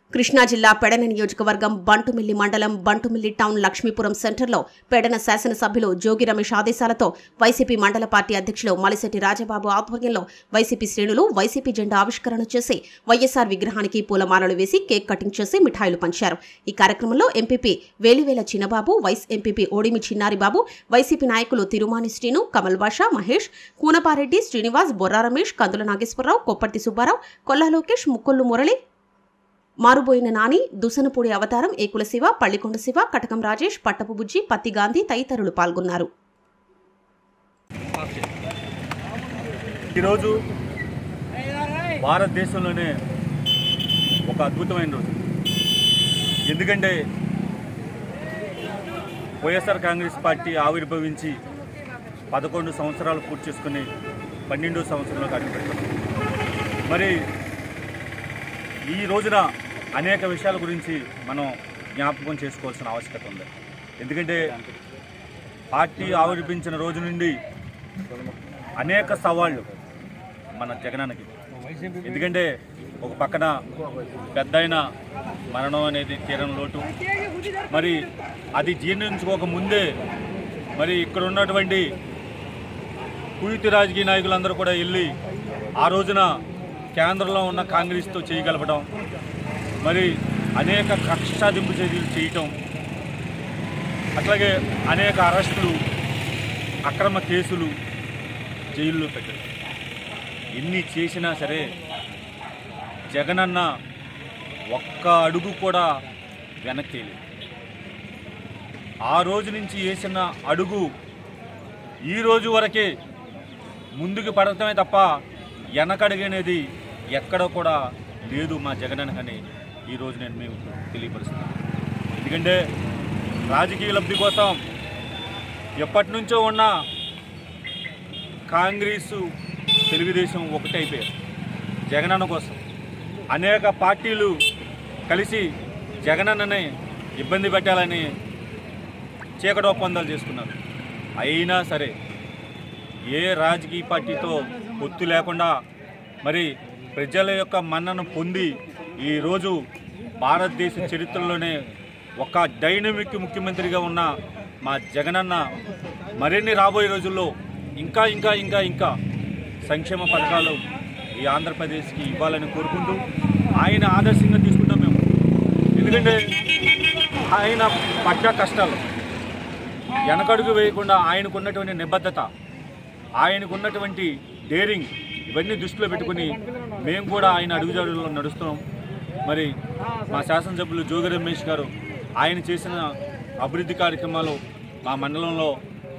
కృష్ణా జిల్లా పెడన నియోజకవర్గం బంటుమిల్లి మండలం బంటుమిల్లి టౌన్ లక్ష్మీపురం సెంటర్లో పెడన శాసనసభ్యులు జోగి రమేష్ ఆదేశాలతో వైసీపీ మండల పార్టీ అధ్యక్షులు మలిశెట్టి రాజబాబు ఆధ్వర్యంలో వైసీపీ శ్రేణులు వైసీపీ జెండా ఆవిష్కరణ చేసి వైఎస్ఆర్ విగ్రహానికి పూలమాలలు వేసి కేక్ కటింగ్ చేసి మిఠాయిలు పంచారు ఈ కార్యక్రమంలో MPP Velivela Chinnababu vice MPP Odimi Chinnaribabu YCP నాయకులు తిరుమాని శ్రీను కమల్ బాషా మహేష్ కూనపారెడ్డి శ్రీనివాస్ బొర్రా రమేష్ కందుల నాగేశ్వరరావు కొప్పర్తి సుబ్బారావు కొల్లా లోకేష్ ముక్కొల్లు మురళి మారుబోయిన నాని దుసనపూడి అవతారం ఏకుల శివ పள்ளிకొండ శివ కటకం రాజేష్ పట్టపు బుజ్జి పత్తి గాంధీ తదితరులు పాల్గొన్నారు ఈరోజు భారతదేశంలోనే ఒక అద్భుతమైన రోజు ఎందుకంటే వైఎస్ఆర్ కాంగ్రెస్ పార్టీ ఆవిర్భవించి పదకొండు సంవత్సరాలు పూర్తి చేసుకుని పన్నెండో సంవత్సరంలో అడుగుపెట్టాం మరి ఈ రోజున అనేక విషయాల గురించి మనం జ్ఞాపకం చేసుకోవాల్సిన ఆవశ్యకత ఉంది ఎందుకంటే పార్టీ ఆవిర్భించిన రోజు నుండి అనేక సవాళ్ళు మన జగనానికి ఎందుకంటే ఒక పక్కన పెద్ద మరణం అనేది తీరం లోటు మరి అది జీర్ణించుకోక ముందే మరి ఇక్కడ ఉన్నటువంటి కుయుతి రాజకీయ నాయకులందరూ కూడా వెళ్ళి ఆ రోజున కేంద్రంలో ఉన్న కాంగ్రెస్తో చేయగలపడం మరి అనేక కక్ష సాధింపు చర్యలు చేయటం అట్లాగే అనేక అరెస్టులు అక్రమ కేసులు జైల్లో పెట్టడం ఎన్ని చేసినా సరే జగనన్న ఒక్క అడుగు కూడా వెనక్కి లేదు ఆ రోజు నుంచి వేసిన అడుగు ఈ రోజు వరకే ముందుకు పడటమే తప్ప వెనకడుగు అనేది ఎక్కడ కూడా లేదు మా జగనన్నకని ఈరోజు నేను మేము తెలియపరుస్తున్నాను ఎందుకంటే రాజకీయ లబ్ధి కోసం ఎప్పటి నుంచో ఉన్న కాంగ్రెసు తెలుగుదేశం ఒకటైపోయారు జగనన్న కోసం అనేక పార్టీలు కలిసి జగనన్నని ఇబ్బంది పెట్టాలని చీకటి ఒప్పందాలు చేసుకున్నారు అయినా సరే ఏ రాజకీయ పార్టీతో పొత్తు లేకుండా మరి ప్రజల యొక్క మన్నను పొంది ఈరోజు భారతదేశ చరిత్రలోనే ఒక డైనమిక్ ముఖ్యమంత్రిగా ఉన్న మా జగనన్న మరిన్ని రాబోయే రోజుల్లో ఇంకా ఇంకా ఇంకా ఇంకా సంక్షేమ పథకాలు ఈ ఆంధ్రప్రదేశ్కి ఇవ్వాలని కోరుకుంటూ ఆయన ఆదర్శంగా తీసుకుంటాం మేము ఎందుకంటే ఆయన పడ్డ కష్టాలు వెనకడుగు వేయకుండా ఆయనకున్నటువంటి నిబద్ధత ఆయనకున్నటువంటి డేరింగ్ ఇవన్నీ దృష్టిలో పెట్టుకుని మేము కూడా ఆయన అడుగుజాడుల్లో నడుస్తున్నాం మరి మా శాసనసభ్యులు జోగి రమేష్ గారు ఆయన చేసిన అభివృద్ధి కార్యక్రమాలు మా మండలంలో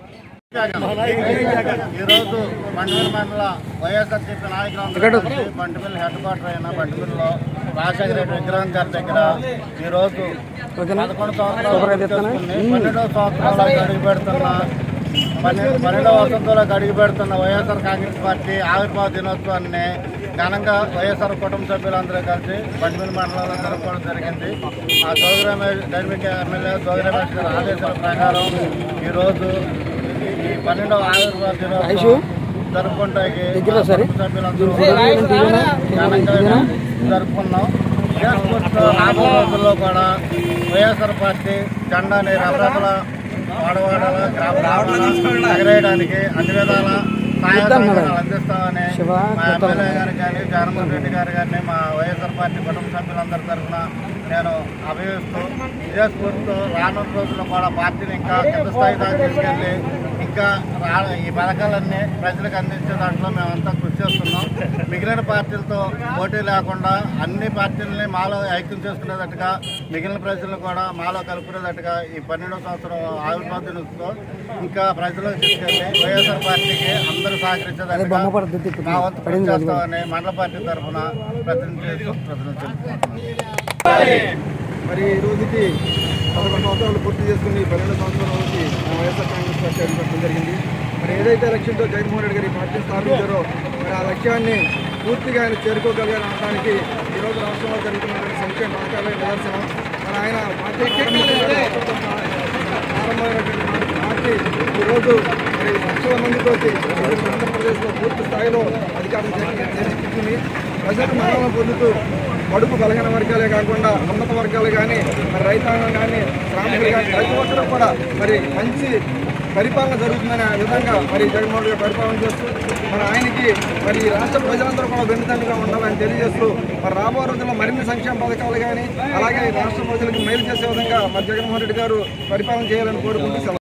ఈరోజు బండిమిల్ మండల వైఎస్ఆర్సీపీ నాయకులందరూ కలిసి బండిమిల్ హెడ్ క్వార్టర్ అయిన బండిమిల్లో రాజశేఖర రెడ్డి విగ్రహం గారి దగ్గర ఈరోజు పదకొండు సంవత్సరాలు పూర్తి చేసుకుని పన్నెండవ సంవత్సరంలో అడుగు పెడుతున్న పన్నెండు పన్నెండవ వసంతంలో అడుగు పెడుతున్న వైఎస్ఆర్ కాంగ్రెస్ పార్టీ ఆవిర్భావ దినోత్సవాన్ని ఘనంగా వైఎస్ఆర్ కుటుంబ సభ్యులందరూ కలిసి బండిమిల్ మండలంలో జరుపుకోవడం జరిగింది ఆ జోగి రమేష్ డైనమిక్ ఎమ్మెల్యే జోగి రమేష్ గారి ఆదేశాల ప్రకారం ఈరోజు ఈ పన్నెండవ ఆవిర్భావ దినోత్సవం జరుపుకుంటాకి సభ్యులందరూ ఘనంగా జరుపుకున్నాం ఇదే స్ఫూర్తితో రాబోయే రోజుల్లో కూడా వైఎస్ఆర్ పార్టీ జెండాని రకరకాల వాడవాడల గ్రామ గ్రామాల ఎగరేయడానికి అన్ని విధాల సహాయ సహకారాలు అందిస్తామని మా ఎమ్మెల్యే గారు కానీ జగన్మోహన్ రెడ్డి గారు కానీ మా వైఎస్ఆర్ పార్టీ కుటుంబ సభ్యులందరి తరఫున నేను అభివహిస్తూ ఇదే స్ఫూర్తితో రానున్న రోజుల్లో కూడా పార్టీని ఇంకా కింద స్థాయి దాకా తీసుకెళ్ళి ఇంకా రా ఈ పథకాలన్నీ ప్రజలకు అందించే దాంట్లో మేమంతా కృషి చేస్తున్నాం మిగిలిన పార్టీలతో పోటీ లేకుండా అన్ని పార్టీలని మాలో ఐక్యం చేసుకునేటట్టుగా మిగిలిన ప్రజలను కూడా మాలో కలుపుకునేటట్టుగా ఈ పన్నెండవ సంవత్సరం ఆవిర్భావ దినోత్సవం ఇంకా ప్రజలకు తీసుకెళ్ళి వైఎస్ఆర్ పార్టీకి అందరూ సహకరించేటట్టుగా మా వంతు కృషి చేస్తామని మండల పార్టీ తరఫున ప్రతినిధి ప్రతినిధి మరి ఈ రోజుకి పదకొండు సంవత్సరాలు పూర్తి చేసుకుని పన్నెండు సంవత్సరాల నుంచి మా వైఎస్ఆర్ కాంగ్రెస్ పార్టీ అడుగుపెట్టడం జరిగింది మరి ఏదైతే లక్ష్యంతో జగన్మోహన్ రెడ్డి గారు ఈ పార్టీ స్థాపించారో మరి ఆ లక్ష్యాన్ని పూర్తిగా ఆయన చేరుకోగలిగారు అనడానికి ఈరోజు రాష్ట్రంలో జరుగుతున్నటువంటి సంక్షేమ పథకాలే నిదర్శనం మరి ఆయన పార్టీ ప్రారంభించినటువంటి ప్రారంభమైనటువంటి పార్టీ ఈరోజు మరి లక్షల మందితో ఆంధ్రప్రదేశ్లో పూర్తి స్థాయిలో అధికారం చేపట్టింది ప్రజలు మరణం పొందుతూ కడుపు బలహీన వర్గాలే కాకుండా ఉన్నత వర్గాలు కానీ మరి రైతాంగం కానీ శ్రామికులు కానీ ప్రతి ఒక్కరూ కూడా మరి మంచి పరిపాలన జరుగుతుందనే విధంగా మరి జగన్మోహన్ రెడ్డి పరిపాలన చేస్తూ మరి ఆయనకి మరి ఈ రాష్ట్ర ప్రజలందరూ కూడా వెన్నుదండుగా ఉండాలని తెలియజేస్తూ మరి రాబో రోజుల్లో మరిన్ని సంక్షేమ పథకాలు కానీ అలాగే ఈ రాష్ట్ర ప్రజలకు మేలు చేసే విధంగా మరి జగన్మోహన్ రెడ్డి గారు పరిపాలన చేయాలని కోరుకుంటూ సెలవు